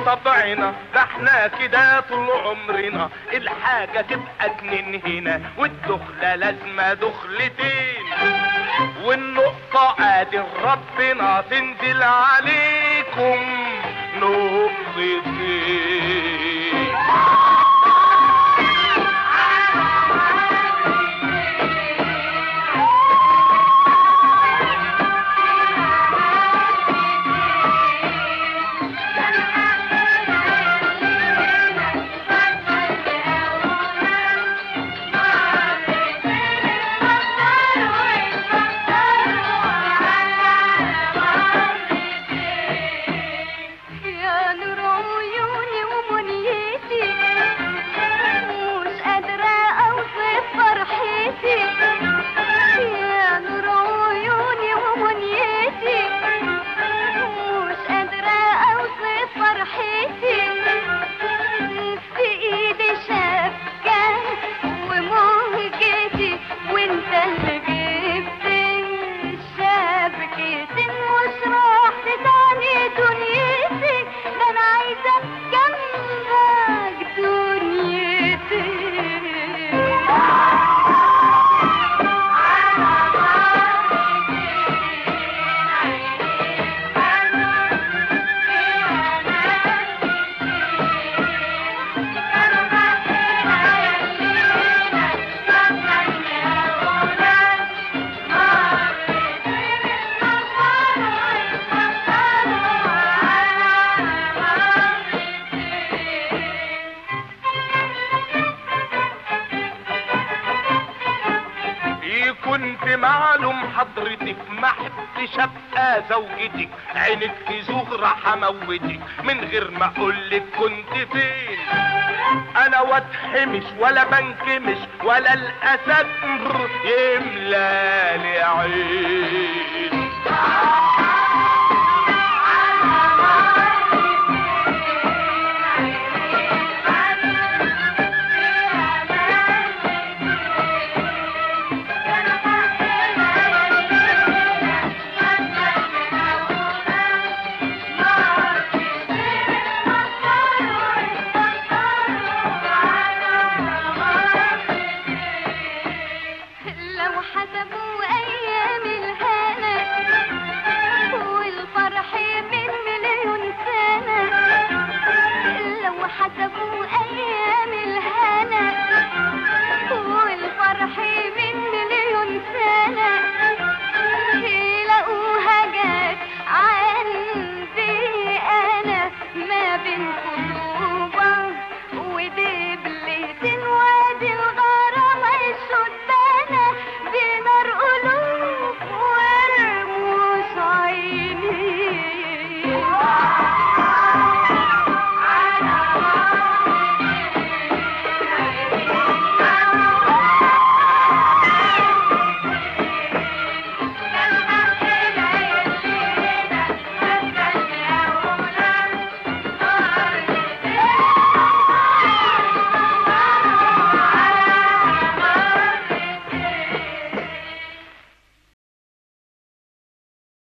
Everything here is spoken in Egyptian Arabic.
طبعنا ده احنا كده طول عمرنا الحاجة تبقى اتنين هنا والدخلة لازمة دخلتين والنقطة قادر ربنا تنزل عليكم نقطتين يا نور عيوني ومنيتي مش قادرة أوصف فرحتي يا نور عيوني ومنيتي مش قادرة أوصف فرحتي في إيدي شبكة ومهجتي وانت اللي جبت شبكتين مش رحت تاني دنيتي ده انا عايزة جنبك دنيتي إيه كنت معلوم حضرتك ما حبتش ابقى زوجتك عينك في زغرة حموتك من غير ما اقولك كنت فين انا واتحمش ولا بنكمش ولا الاسد يملى لي عين